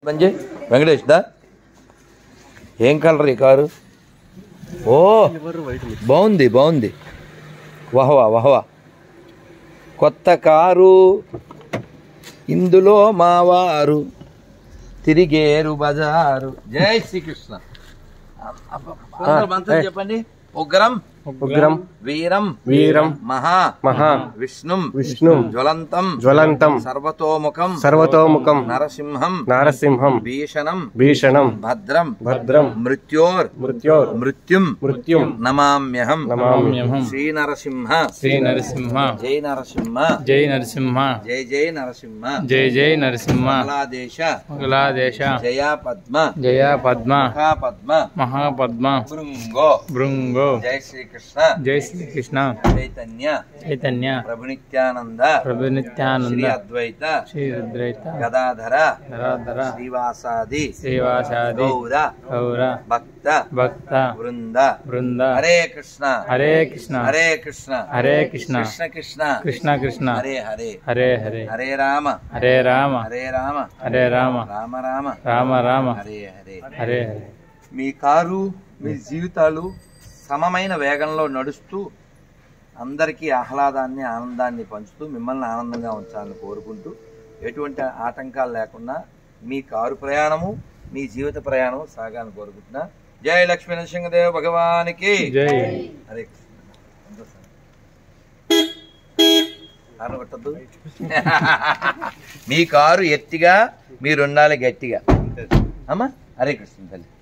బంజే వెంకటేష్ దా ఏం కలర్ ఈ కారు ఓ బాగుంది బాగుంది వహవా వహవా కొత్త కారు ఇందులో మావారు తిరిగేరు బజారు జై శ్రీకృష్ణ అందరూ మంత్రం చెప్పండి ఉగ్రం ఉగ్రం వీరం వీరం మహా మహా విష్ణుం విష్ణుం జ్వలంతం జ్వలంతం సర్వతోముఖం సర్వతోముఖం నరసింహం నారసింహం భీషణం భీషణం భద్రం భద్రం మృత్యోర్ మృత్యోర్ మృత్యుం మృత్యుం నమామ్యహం నమామ్యహం శ్రీ నరసింహ శ్రీ నరసింహ జై నరసింహ జై నరసింహ జై జై నరసింహ జై జై నరసింహ బాంగ్లాదేశ మంగళాదేశ జయా పద్మ జయ పద్మ మహా పద్మ మహాపద్మ భృంగో భృంగో జై శ్రీకృష్ణ జై శ్రీకృష్ణ చైతన్య చైతన్య ప్రభునిత్యానంద ప్రభు శ్రీ నిత్యానంద అద్వైత శ్రీ రుద్రైత గదాధర ధరాధర శ్రీవాసాది శ్రీవాసాది గౌర గౌర భక్త భక్త వృంద బృంద హరే కృష్ణ హరే కృష్ణ హరే కృష్ణ హరే కృష్ణ కృష్ణ కృష్ణ కృష్ణ కృష్ణ హరే హరే హరే హరే హరే రామ హరే రామ హరే రామ హరే రామ రామ రామ రామ రామ హరే హరే హరే హరే మీ కారు మీ జీవితాలు సమమైన వేగంలో నడుస్తూ అందరికీ ఆహ్లాదాన్ని ఆనందాన్ని పంచుతూ మిమ్మల్ని ఆనందంగా ఉంచాలని కోరుకుంటూ ఎటువంటి ఆటంకాలు లేకుండా మీ కారు ప్రయాణము మీ జీవిత ప్రయాణం సాగాలని కోరుకుంటున్నా జై లక్ష్మీ నరసింహదేవ భగవానికి జై హరే కృష్ణ సంతోషం. కారు కొట్టద్దు మీ కారు ఎత్తిగా మీరు ఉండాలి గట్టిగా అమ్మా హరే కృష్ణ తల్లి